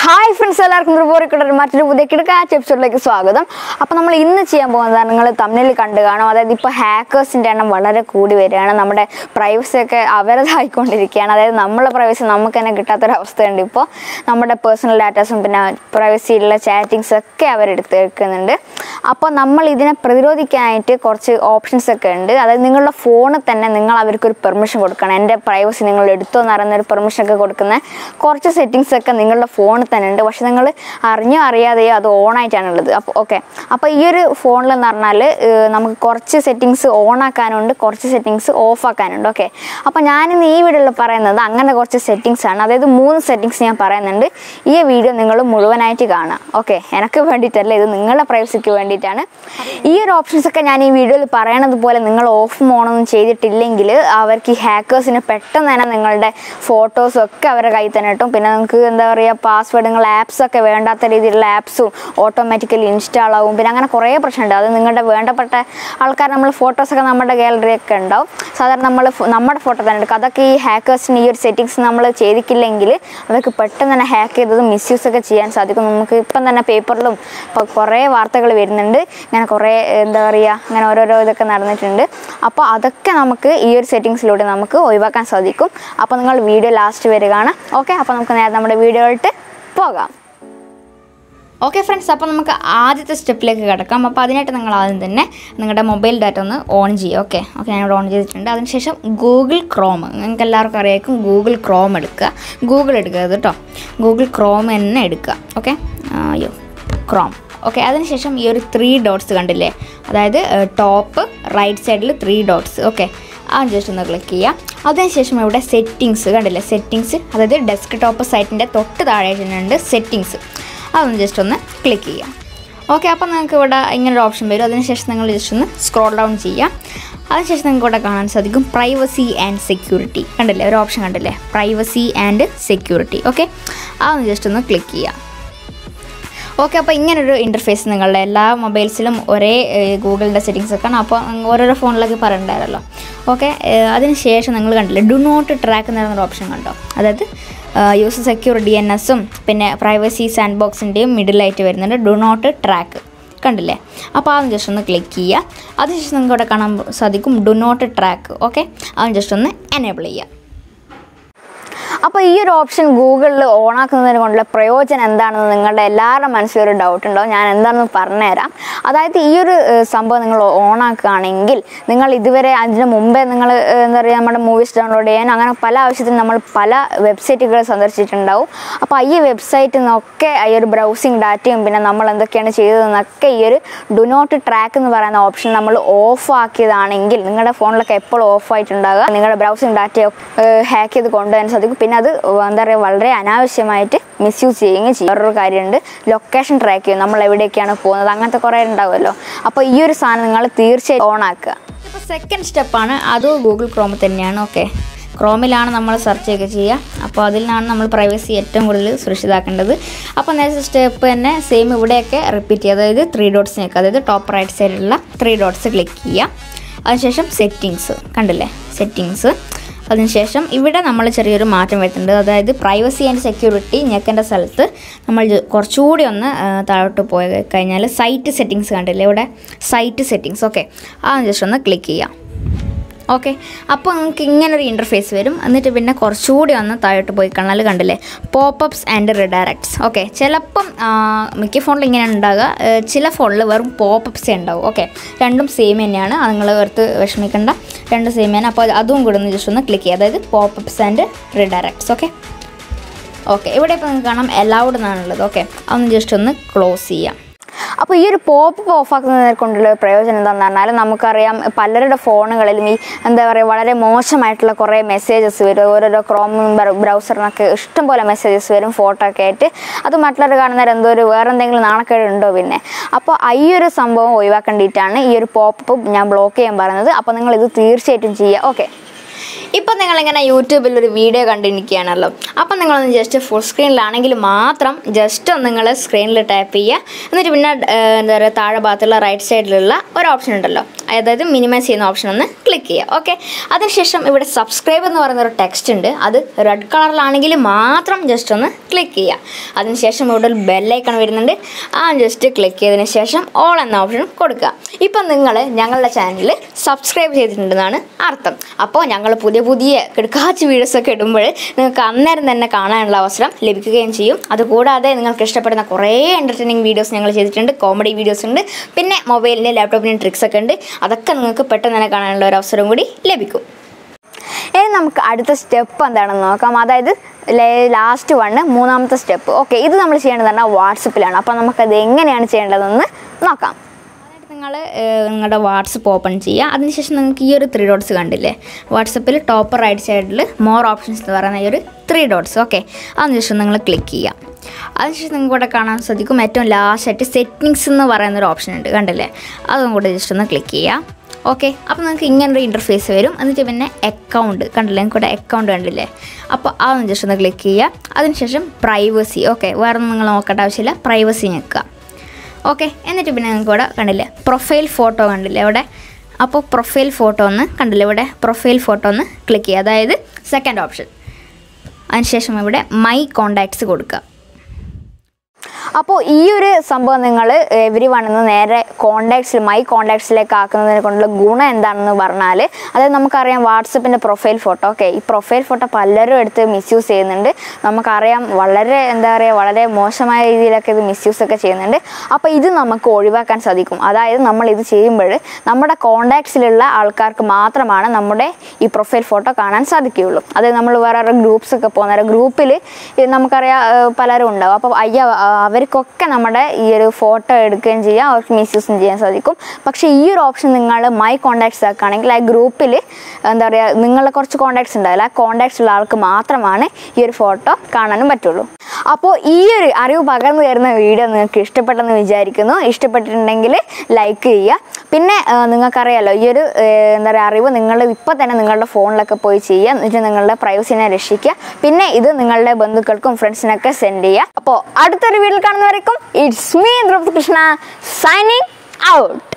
hi friends എല്ലാവർക്കും report മറ്റൊരു പുതിയ കിടക്കാച്ച എപ്പിസോഡിലേക്ക് സ്വാഗതം അപ്പോൾ നമ്മൾ ഇന്ന് ചെയ്യാൻ പോകുന്നത് നിങ്ങൾ തമ്മിൽ കണ്ടു കാണും അതായത് ഇപ്പോൾ ഹാക്കേഴ്സിൻ്റെ എണ്ണം വളരെ കൂടി വരികയാണ് നമ്മുടെ പ്രൈവസി ഒക്കെ അവരതായിക്കൊണ്ടിരിക്കുകയാണ് അതായത് നമ്മളെ പ്രൈവസി നമുക്ക് തന്നെ കിട്ടാത്തൊരവസ്ഥയുണ്ട് ഇപ്പോൾ നമ്മുടെ പേഴ്സണൽ ഡാറ്റാസും പിന്നെ പ്രൈവസിയിലുള്ള ചാറ്റിങ്സ് ഒക്കെ അവരെടുത്ത് വെക്കുന്നുണ്ട് അപ്പോൾ നമ്മൾ ഇതിനെ പ്രതിരോധിക്കാനായിട്ട് കുറച്ച് ഓപ്ഷൻസ് ഒക്കെ ഉണ്ട് അതായത് നിങ്ങളുടെ ഫോണിൽ തന്നെ നിങ്ങൾ അവർക്കൊരു പെർമിഷൻ കൊടുക്കണം എൻ്റെ പ്രൈവസി നിങ്ങൾ എടുത്തോ എന്ന് പറയുന്ന ഒരു പെർമിഷൻ ഒക്കെ കൊടുക്കുന്ന കുറച്ച് സെറ്റിങ്സ് ഒക്കെ നിങ്ങളുടെ ഫോണിൽ തന്നെ ഉണ്ട് പക്ഷെ നിങ്ങൾ അറിഞ്ഞോ അറിയാതെയോ അത് ഓൺ ആയിട്ടാണുള്ളത് അപ്പോൾ ഓക്കെ അപ്പോൾ ഈ ഒരു ഫോണിൽ എന്ന് പറഞ്ഞാൽ ഏഹ്, നമുക്ക് കുറച്ച് സെറ്റിങ്സ് ഓൺ ആക്കാനുണ്ട് കുറച്ച് സെറ്റിങ്സ് ഓഫ് ആക്കാനുണ്ട് ഓക്കെ അപ്പോൾ ഞാനിന്ന് ഈ വീഡിയോയിൽ പറയുന്നത് അങ്ങനെ കുറച്ച് സെറ്റിങ്സ് ആണ് അതായത് മൂന്ന് സെറ്റിങ്സ് ഞാൻ പറയുന്നുണ്ട് ഈ വീഡിയോ നിങ്ങൾ മുഴുവനായിട്ട് കാണാം ഓക്കെ എനിക്ക് വേണ്ടിയിട്ടല്ല ഇത് നിങ്ങളുടെ പ്രൈവസിക്ക് വേണ്ടിയിട്ടാണ് ഈ ഒരു ഓപ്ഷൻസ് ഒക്കെ ഞാൻ ഈ വീഡിയോയിൽ പറയണത് പോലെ നിങ്ങൾ ഓഫ് ഓണൊന്നും ചെയ്തിട്ടില്ലെങ്കിൽ അവർക്ക് ഈ ഹാക്കേഴ്സിന് പെട്ടെന്ന് തന്നെ നിങ്ങളുടെ ഫോട്ടോസും ഒക്കെ അവരുടെ കയ്യിൽ തന്നെ കിട്ടും പിന്നെ നിങ്ങൾക്ക് എന്താ പറയുക പാസ്വേഡ് നിങ്ങൾ ആപ്സ് ഒക്കെ വേണ്ടാത്ത രീതിയിലുള്ള ആപ്സും ഓട്ടോമാറ്റിക്കലി ഇൻസ്റ്റാൾ ആവും പിന്നെ അങ്ങനെ കുറേ പ്രശ്നമുണ്ട് അത് നിങ്ങളുടെ വേണ്ടപ്പെട്ട ആൾക്കാർ നമ്മൾ ഫോട്ടോസൊക്കെ നമ്മുടെ ഗാലറി ഒക്കെ ഉണ്ടാവും സാധാരണ നമ്മൾ നമ്മുടെ ഫോട്ടോ തന്നെ എടുക്കും അതൊക്കെ ഈ ഹാക്കേഴ്സിന് ഈ ഒരു സെറ്റിങ്സ് നമ്മൾ ചെയ്തിട്ടില്ലെങ്കിൽ അവർക്ക് പെട്ടെന്ന് തന്നെ ഹാക്ക് ചെയ്തത് മിസ്യൂസ് ഒക്കെ ചെയ്യാൻ സാധിക്കും നമുക്ക് ഇപ്പം തന്നെ പേപ്പറിലും ഇപ്പോൾ കുറേ വാർത്തകൾ വരുന്നുണ്ട് ഇങ്ങനെ കുറേ എന്താ പറയുക അങ്ങനെ ഓരോരോ ഇതൊക്കെ നടന്നിട്ടുണ്ട് അപ്പോൾ അതൊക്കെ നമുക്ക് ഈ ഒരു സെറ്റിങ്സിലൂടെ നമുക്ക് ഒഴിവാക്കാൻ സാധിക്കും അപ്പോൾ നിങ്ങൾ വീഡിയോ ലാസ്റ്റ് വരികയാണ് ഓക്കെ അപ്പോൾ നമുക്ക് നേരെ നമ്മുടെ വീഡിയോയിലോട്ട് പോകാം ഓക്കെ ഫ്രണ്ട്സ് അപ്പോൾ നമുക്ക് ആദ്യത്തെ സ്റ്റെപ്പിലേക്ക് കിടക്കാം അപ്പോൾ അതിനായിട്ട് നിങ്ങൾ ആദ്യം തന്നെ നിങ്ങളുടെ മൊബൈൽ ഡാറ്റ ഒന്ന് ഓൺ ചെയ്യുക ഓക്കെ ഓക്കെ ഞാനിവിടെ ഓൺ ചെയ്തിട്ടുണ്ട് അതിനുശേഷം ഗൂഗിൾ ക്രോം നിങ്ങൾക്ക് എല്ലാവർക്കും അറിയായിരിക്കും ഗൂഗിൾ ക്രോം എടുക്കുക ഗൂഗിൾ എടുക്കുക കേട്ടോ ഗൂഗിൾ ക്രോം തന്നെ എടുക്കുക ഓക്കെ അയ്യോ ക്രോം ഓക്കെ അതിനുശേഷം ഈ ഒരു ത്രീ ഡോട്ട്സ് കണ്ടില്ലേ അതായത് ടോപ്പ് റൈറ്റ് സൈഡിൽ ത്രീ ഡോട്ട്സ് ഓക്കെ ആ ജസ്റ്റ് ഒന്ന് ക്ലിക്ക് ചെയ്യുക അതിനുശേഷം ഇവിടെ സെറ്റിങ്സ് കണ്ടില്ലേ സെറ്റിങ്സ് അതായത് ഡെസ്ക് ടോപ്പ് സൈറ്റിൻ്റെ തൊട്ട് താഴെ ഉണ്ട് സെറ്റിങ്സ് അതൊന്ന് ജസ്റ്റ് ഒന്ന് ക്ലിക്ക് ചെയ്യാം ഓക്കെ അപ്പോൾ നിങ്ങൾക്ക് ഇവിടെ ഇങ്ങനെ ഒരു ഓപ്ഷൻ വരും അതിനുശേഷം നിങ്ങൾ ജസ്റ്റ് ഒന്ന് സ്ക്രോൾ ഡൗൺ ചെയ്യാം അതിനുശേഷം നിങ്ങൾക്ക് ഇവിടെ കാണാൻ സാധിക്കും പ്രൈവസി ആൻഡ് സെക്യൂരിറ്റി കണ്ടില്ലേ ഒരു ഓപ്ഷൻ കണ്ടില്ലേ പ്രൈവസി ആൻഡ് സെക്യൂരിറ്റി ഓക്കെ അതൊന്ന് ജസ്റ്റ് ഒന്ന് ക്ലിക്ക് ചെയ്യാം ഓക്കെ അപ്പോൾ ഇങ്ങനൊരു ഇൻ്റർഫേസ് നിങ്ങളുടെ എല്ലാ മൊബൈൽസിലും ഒരേ ഗൂഗിളിൻ്റെ സെറ്റിങ്സ് ഒക്കെ ആണ് അപ്പോൾ ഓരോരോ ഫോണിലൊക്കെ പറയണ്ടായിരുന്നല്ലോ ഓക്കെ അതിന് ശേഷം നിങ്ങൾ കണ്ടില്ലേ ഡു നോട്ട് ട്രാക്ക് എന്ന് പറയുന്നൊരു ഓപ്ഷൻ കണ്ടോ അതായത് യൂസർ സെക്യൂർ ഡി എൻ എസും പിന്നെ പ്രൈവസി സാൻഡ് ബോക്സിൻ്റെയും മിഡിലായിട്ട് വരുന്നുണ്ട് ഡു നോട്ട് ട്രാക്ക് കണ്ടില്ലേ അപ്പോൾ അതൊന്ന് ജസ്റ്റ് ഒന്ന് ക്ലിക്ക് ചെയ്യുക അതിനുശേഷം നിങ്ങൾക്ക് ഇവിടെ കാണാൻ സാധിക്കും ഡു നോട്ട് ട്രാക്ക് ഓക്കെ അതൊന്ന് ജസ്റ്റ് ഒന്ന് എനേബിൾ ചെയ്യുക അപ്പോൾ ഈ ഒരു ഓപ്ഷൻ ഗൂഗിളിൽ ഓണാക്കുന്നതിന് കൊണ്ടുള്ള പ്രയോജനം എന്താണെന്ന് നിങ്ങളുടെ എല്ലാവരുടെ മനസ്സിലൊരു ഡൗട്ട് ഉണ്ടാവും ഞാൻ എന്താണെന്ന് പറഞ്ഞുതരാം അതായത് ഈ ഒരു ഏഹ്, സംഭവം നിങ്ങൾ ഓണാക്കുകയാണെങ്കിൽ നിങ്ങൾ ഇതുവരെ അതിന് മുമ്പേ നിങ്ങൾ ഏഹ്, എന്താ പറയുക നമ്മുടെ മൂവീസ് ഡൗൺലോഡ് ചെയ്യാൻ അങ്ങനെ പല ആവശ്യത്തിനും നമ്മൾ പല വെബ്സൈറ്റുകൾ സന്ദർശിച്ചിട്ടുണ്ടാവും അപ്പോൾ ഈ വെബ്സൈറ്റിൽ നിന്നൊക്കെ ഈ ഒരു ബ്രൗസിങ് ഡാറ്റയും പിന്നെ നമ്മൾ എന്തൊക്കെയാണ് ചെയ്തതെന്നൊക്കെ ഈ ഒരു ഡു നോട്ട് ട്രാക്ക് എന്ന് പറയുന്ന ഓപ്ഷൻ നമ്മൾ ഓഫ് ആക്കിയതാണെങ്കിൽ നിങ്ങളുടെ ഫോണിലൊക്കെ എപ്പോഴും ഓഫ് ആയിട്ടുണ്ടാകുക നിങ്ങളുടെ ബ്രൗസിങ് ഡാറ്റ ഹാക്ക് ചെയ്ത് കൊണ്ടുവരാൻ സാധിക്കും പിന്നെ അത് എന്താ പറയുക വളരെ അനാവശ്യമായിട്ട് മിസ്യൂസ് ചെയ്യുകയും ചെയ്യും വേറൊരു കാര്യമുണ്ട് ലൊക്കേഷൻ ട്രാക്ക് ചെയ്യും നമ്മൾ എവിടേക്കാണ് പോകുന്നത് അങ്ങനത്തെ കുറേ ഉണ്ടാവുമല്ലോ അപ്പോൾ ഈ ഒരു സാധനം നിങ്ങൾ തീർച്ചയായും ഓൺ ആക്കുക ഇപ്പോൾ സെക്കൻഡ് സ്റ്റെപ്പാണ് അതും ഗൂഗിൾ ക്രോമിൽ തന്നെയാണ് ഓക്കെ ക്രോമിലാണ് നമ്മൾ സെർച്ച് ഒക്കെ ചെയ്യുക അപ്പോൾ അതിലാണ് നമ്മൾ പ്രൈവസി ഏറ്റവും കൂടുതൽ സുരക്ഷിതാക്കേണ്ടത് അപ്പോൾ നേരത്തെ സ്റ്റെപ്പ് തന്നെ സെയിം ഇവിടെയൊക്കെ റിപ്പീറ്റ് ചെയ്യുക അതായത് ത്രീ ഡോട്ട്സിനൊക്കെ അതായത് ടോപ്പ് റൈറ്റ് സൈഡിലുള്ള ത്രീ ഡോട്ട്സ് ക്ലിക്ക് ചെയ്യുക അതിനുശേഷം സെറ്റിങ്സ് കണ്ടില്ലേ സെറ്റിങ്സ് അതിനുശേഷം ഇവിടെ നമ്മൾ ചെറിയൊരു മാറ്റം വരുത്തുന്നുണ്ട് അതായത് പ്രൈവസി ആൻഡ് സെക്യൂരിറ്റി ഞെക്കേണ്ട സ്ഥലത്ത് നമ്മൾ ജ- കുറച്ചുകൂടി ഒന്ന് ആ, താഴോട്ട് പോയി കഴിഞ്ഞാൽ സൈറ്റ് സെറ്റിങ്സ് കണ്ടില്ലേ ഇവിടെ സൈറ്റ് സെറ്റിങ്സ് ഓക്കെ ആ ജസ്റ്റ് ഒന്ന് ക്ലിക്ക് ചെയ്യാം ഓക്കെ അപ്പോൾ നിങ്ങൾക്ക് ഇങ്ങനൊരു ഇൻ്റർഫേസ് വരും എന്നിട്ട് പിന്നെ കുറച്ചുകൂടി ഒന്ന് താഴോട്ട് പോയി കഴിഞ്ഞാൽ കണ്ടില്ലേ പോപ്പപ്സ് ആൻഡ് റിഡയറക്ട്സ് ഓക്കെ ചിലപ്പം ആ, മിക്ക ഫോണിൽ ഇങ്ങനെ ഉണ്ടാകുക ഏ, ചില ഫോണിൽ വെറും പോപ്പപ്സേ ഉണ്ടാവും ഓക്കെ രണ്ടും സെയിം തന്നെയാണ് അത് നിങ്ങൾ വെറുത്ത് വിഷമിക്കണ്ട രണ്ടും സെയിം തന്നെ അപ്പോൾ അതും കൂടെ ഒന്ന് ജസ്റ്റ് ഒന്ന് ക്ലിക്ക് ചെയ്യുക അതായത് popups and redirects okay okay ഇവിടെ ഇപ്പോൾ നിങ്ങൾക്ക് കാണാം അലൗഡ് എന്നാണുള്ളത് ഓക്കെ അതൊന്ന് ജസ്റ്റ് ഒന്ന് ക്ലോസ് ചെയ്യാം അപ്പോൾ ഈ ഒരു പോപ്പ് ഓഫാക്കുന്നതിനെ കൊണ്ടുള്ള പ്രയോജനം എന്താണെന്ന് പറഞ്ഞാൽ നമുക്കറിയാം പലരുടെ ഫോണുകളിലും ഈ എന്താ പറയുക വളരെ മോശമായിട്ടുള്ള കുറേ മെസ്സേജസ് വരും ഓരോരോ ക്രോം ബ്രൗസറിനൊക്കെ ഇഷ്ടം പോലെ മെസ്സേജസ് വരും ഫോട്ടോ ഒക്കെ ആയിട്ട് അത് മറ്റുള്ളവർ കാണുന്നവർ എന്തോ ഒരു വേറെ എന്തെങ്കിലും നാണക്കേട് ഉണ്ടോ പിന്നെ അപ്പോൾ ഈ ഒരു സംഭവം ഒഴിവാക്കേണ്ടിയിട്ടാണ് ഈ ഒരു പോപ്പ് ഞാൻ ബ്ലോക്ക് ചെയ്യാൻ പറയുന്നത് അപ്പോൾ നിങ്ങൾ ഇത് തീർച്ചയായിട്ടും ചെയ്യുക ഓക്കെ ഇപ്പം നിങ്ങളിങ്ങനെ യൂട്യൂബിൽ ഒരു വീഡിയോ കണ്ടിരിക്കുകയാണല്ലോ അപ്പം നിങ്ങളൊന്ന് ജസ്റ്റ് ഫുൾ സ്ക്രീനിലാണെങ്കിൽ മാത്രം ജസ്റ്റ് ഒന്ന് നിങ്ങൾ സ്ക്രീനിൽ ടാപ്പ് ചെയ്യുക എന്നിട്ട് പിന്നെ ഏഹ്, എന്താ പറയുക താഴെ ഭാഗത്തുള്ള റൈറ്റ് സൈഡിലുള്ള ഒരു ഓപ്ഷൻ ഉണ്ടല്ലോ അതായത് മിനിമൈസ് ചെയ്യുന്ന ഓപ്ഷൻ ഒന്ന് ക്ലിക്ക് ചെയ്യുക ഓക്കെ അതിനുശേഷം ഇവിടെ സബ്സ്ക്രൈബ് എന്ന് പറയുന്ന ഒരു ടെക്സ്റ്റ് ഉണ്ട് അത് റെഡ് കളറിലാണെങ്കിൽ മാത്രം ജസ്റ്റ് ഒന്ന് ക്ലിക്ക് ചെയ്യുക അതിനുശേഷം ഇവിടെ ഒരു ബെല്ലൈക്കൺ വരുന്നുണ്ട് ആ ജസ്റ്റ് ക്ലിക്ക് ചെയ്തതിന് ശേഷം ഓൾ എന്ന ഓപ്ഷൻ കൊടുക്കുക ഇപ്പം നിങ്ങൾ ഞങ്ങളുടെ ചാനൽ സബ്സ്ക്രൈബ് ചെയ്തിട്ടുണ്ടെന്നാണ് അർത്ഥം അപ്പോൾ ഞങ്ങൾ പുതിയ പുതിയ കിടക്കാച്ച് വീഡിയോസൊക്കെ ഇടുമ്പോൾ നിങ്ങൾക്ക് അന്നേരം തന്നെ കാണാനുള്ള അവസരം ലഭിക്കുകയും ചെയ്യും അതുകൂടാതെ നിങ്ങൾക്ക് ഇഷ്ടപ്പെടുന്ന കുറേ എൻ്റർടൈനിങ് വീഡിയോസ് ഞങ്ങൾ ചെയ്തിട്ടുണ്ട് കോമഡി വീഡിയോസ് ഉണ്ട് പിന്നെ മൊബൈലിൻ്റെ ലാപ്ടോപ്പിൻ്റെ ട്രിക്സ് ഒക്കെ ഉണ്ട് അതൊക്കെ നിങ്ങൾക്ക് പെട്ടെന്ന് തന്നെ കാണാനുള്ള ഒരു അവസരം കൂടി ലഭിക്കും ഇനി നമുക്ക് അടുത്ത സ്റ്റെപ്പ് എന്താണെന്ന് നോക്കാം അതായത് ലാസ്റ്റ് വണ്ണ് മൂന്നാമത്തെ സ്റ്റെപ്പ് ഓക്കെ ഇത് നമ്മൾ ചെയ്യേണ്ടത് പറഞ്ഞാൽ വാട്സപ്പിലാണ് അപ്പോൾ നമുക്കത് എങ്ങനെയാണ് ചെയ്യേണ്ടതെന്ന് നോക്കാം നിങ്ങൾ നിങ്ങളുടെ വാട്സപ്പ് ഓപ്പൺ ചെയ്യുക അതിനുശേഷം നിങ്ങൾക്ക് ഈ ഒരു ത്രീ ഡോട്ട്സ് കണ്ടില്ലേ വാട്സപ്പിൽ ടോപ്പ് റൈറ്റ് സൈഡിൽ മോർ ഓപ്ഷൻസ് എന്ന് പറയുന്ന ഈ ഒരു ത്രീ ഡോട്ട്സ് ഓക്കെ അതിനുശേഷം നിങ്ങൾ ക്ലിക്ക് ചെയ്യുക അതിനുശേഷം നിങ്ങൾക്ക് ഇവിടെ കാണാൻ സാധിക്കും ഏറ്റവും ലാസ്റ്റായിട്ട് സെറ്റിങ്സ് എന്ന് പറയുന്ന ഒരു ഓപ്ഷൻ ഉണ്ട് കണ്ടില്ലേ അതും കൂടെ ജസ്റ്റ് ഒന്ന് ക്ലിക്ക് ചെയ്യുക ഓക്കെ അപ്പോൾ നിങ്ങൾക്ക് ഇങ്ങനൊരു ഇൻ്റർഫേസ് വരും എന്നിട്ട് പിന്നെ അക്കൗണ്ട് കണ്ടില്ലേ നിങ്ങൾക്ക് ഇവിടെ അക്കൗണ്ട് കണ്ടില്ലേ അപ്പോൾ അതൊന്ന് ജസ്റ്റ് ഒന്ന് ക്ലിക്ക് ചെയ്യുക അതിനുശേഷം പ്രൈവസി ഓക്കെ വേറെ ഒന്നും നിങ്ങൾ നോക്കേണ്ട ആവശ്യമില്ല പ്രൈവസി ഞെക്കുക ഓക്കെ എന്നിട്ട് പിന്നെ നിങ്ങൾക്ക് ഇവിടെ കണ്ടില്ലേ പ്രൊഫൈൽ ഫോട്ടോ കണ്ടില്ലേ ഇവിടെ അപ്പോൾ പ്രൊഫൈൽ ഫോട്ടോ ഒന്ന് കണ്ടില്ലേ ഇവിടെ പ്രൊഫൈൽ ഫോട്ടോ ഒന്ന് ക്ലിക്ക് ചെയ്യുക അതായത് സെക്കൻഡ് ഓപ്ഷൻ അതിനുശേഷം ഇവിടെ മൈ കോണ്ടാക്ട്സ് കൊടുക്കുക അപ്പോൾ ഈ ഒരു സംഭവം നിങ്ങൾ എവരി വൺ എന്ന് നേരെ കോണ്ടാക്ട്സിൽ മൈ കോണ്ടാക്ട്സിലേക്ക് ആക്കുന്നതിനെ കൊണ്ടുള്ള ഗുണം എന്താണെന്ന് പറഞ്ഞാൽ അതായത് നമുക്കറിയാം വാട്സപ്പിൻ്റെ പ്രൊഫൈൽ ഫോട്ടോ ഓക്കെ ഈ പ്രൊഫൈൽ ഫോട്ടോ പലരും എടുത്ത് മിസ്യൂസ് ചെയ്യുന്നുണ്ട് നമുക്കറിയാം വളരെ എന്താ പറയുക വളരെ മോശമായ രീതിയിലൊക്കെ ഇത് മിസ്യൂസ് ഒക്കെ ചെയ്യുന്നുണ്ട് അപ്പോൾ ഇത് നമുക്ക് ഒഴിവാക്കാൻ സാധിക്കും അതായത് നമ്മൾ ഇത് ചെയ്യുമ്പോൾ നമ്മുടെ കോണ്ടാക്ട്സിലുള്ള ആൾക്കാർക്ക് മാത്രമാണ് നമ്മുടെ ഈ പ്രൊഫൈൽ ഫോട്ടോ കാണാൻ സാധിക്കുകയുള്ളൂ അതായത് നമ്മൾ വേറെ ഗ്രൂപ്പ്സ് ഒക്കെ പോകുന്ന ഗ്രൂപ്പിൽ നമുക്കറിയാം ഏഹ് പലരും ഉണ്ടാവും അപ്പോൾ അയ്യ ആ, അവർക്കൊക്കെ നമ്മുടെ ഈ ഒരു ഫോട്ടോ എടുക്കുകയും ചെയ്യാം അവർക്ക് മിസ്യൂസും ചെയ്യാൻ സാധിക്കും പക്ഷേ ഈ ഒരു ഓപ്ഷൻ നിങ്ങൾ മൈ കോണ്ടാക്ട്സ് ആക്കുകയാണെങ്കിൽ ആ ഗ്രൂപ്പിൽ എന്താ പറയുക നിങ്ങളുടെ കുറച്ച് കോണ്ടാക്ട്സ് ഉണ്ടാവില്ല ആ കോണ്ടാക്ട്സ് ഉള്ള ആൾക്ക് മാത്രമാണ് ഈ ഒരു ഫോട്ടോ കാണാനും പറ്റുള്ളൂ അപ്പോൾ ഈ ഒരു അറിവ് പകർന്നു തരുന്ന വീഡിയോ നിങ്ങൾക്ക് ഇഷ്ടപ്പെട്ടെന്ന് വിചാരിക്കുന്നു ഇഷ്ടപ്പെട്ടിട്ടുണ്ടെങ്കിൽ ലൈക്ക് ചെയ്യുക പിന്നെ ആ, നിങ്ങൾക്കറിയാലോ ഈ ഒരു ഏ, എന്താ പറയുക അറിവ് നിങ്ങൾ ഇപ്പോൾ തന്നെ നിങ്ങളുടെ ഫോണിലൊക്കെ പോയി ചെയ്യുക എന്നിട്ട് നിങ്ങളുടെ പ്രൈവസിനെ രക്ഷിക്കുക പിന്നെ ഇത് നിങ്ങളുടെ ബന്ധുക്കൾക്കും ഫ്രണ്ട്സിനൊക്കെ സെൻഡ് ചെയ്യുക അപ്പോൾ അടുത്തൊരു വീഡിയോയിൽ കാണുന്നവരേക്കും it's me Krishna signing out